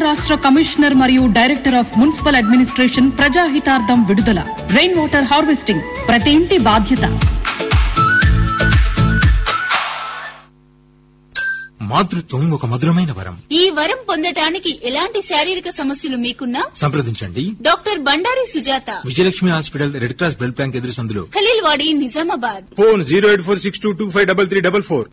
రాష్ట్ర కమిషనర్ మరియు director of municipal administration ప్రజాహితార్థం విడుదల రెయిన్ వాటర్ హార్వెస్టింగ్ ప్రతి ఇంటి బాధ్యత మాతృత్వం ఒక మధురమైన వరం ఈ వరం పొందటానికి ఎలాంటి శారీరక సమస్యలు మీకున్నా సంప్రదించండి doctor Bandari Sujatha Vijayalakshmi hospital red cross blood bank ఎదురు సందులో Khaleelwadi Nizamabad phone zero eight four six two two five double three double four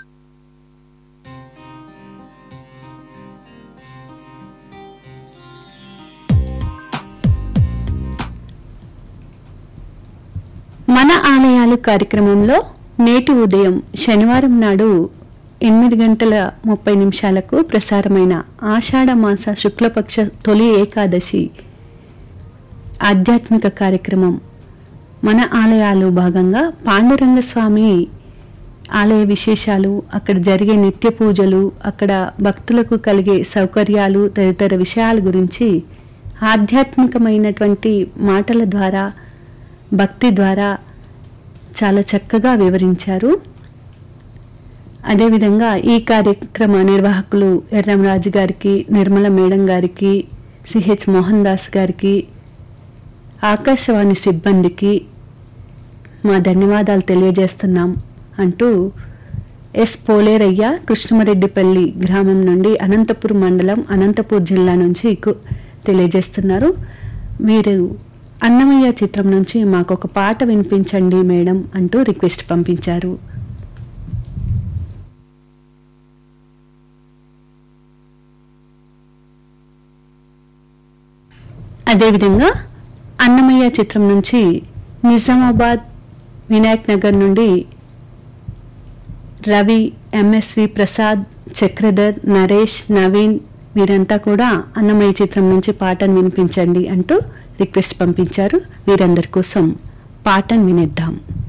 మన ఆలయాలు కార్యక్రమంలో నేటి ఉదయం శనివారం నాడు ఎనిమిది గంటల ముప్పై నిమిషాలకు ప్రసారమైన ఆషాఢ మాస శుక్లపక్ష తొలి ఏకాదశి ఆధ్యాత్మిక కార్యక్రమం మన ఆలయాలు భాగంగా పాండురంగ స్వామి ఆలయ విశేషాలు అక్కడ జరిగే నిత్య పూజలు అక్కడ భక్తులకు కలిగే సౌకర్యాలు తదితర విషయాల గురించి ఆధ్యాత్మికమైనటువంటి మాటల ద్వారా భక్తి ద్వారా చాలా చక్కగా వివరించారు అదేవిధంగా ఈ కార్యక్రమ నిర్వాహకులు ఎర్రంరాజు గారికి నిర్మల మేడం గారికి సిహెచ్ మోహన్ దాస్ గారికి ఆకాశవాణి సిబ్బందికి మా ధన్యవాదాలు తెలియజేస్తున్నాం అంటూ ఎస్ పోలేరయ్య కృష్ణమరెడ్డిపల్లి గ్రామం నుండి అనంతపురం మండలం అనంతపూర్ జిల్లా నుంచి కు- తెలియజేస్తున్నారు వీరు అన్నమయ్య చిత్రం నుంచి మాకు ఒక పాట వినిపించండి మేడం అంటూ రిక్వెస్ట్ పంపించారు అదేవిధంగా అన్నమయ్య చిత్రం నుంచి నిజామాబాద్ వినాయక్ నగర్ నుండి రవి ఎంఎస్వి ప్రసాద్ చక్రధర్ నరేష్ నవీన్ వీరంతా కూడా అన్నమయ్య చిత్రం నుంచి పాటను వినిపించండి అంటూ రిక్వెస్ట్ పంపించారు వీరందరి కోసం పాటను వినిద్దాం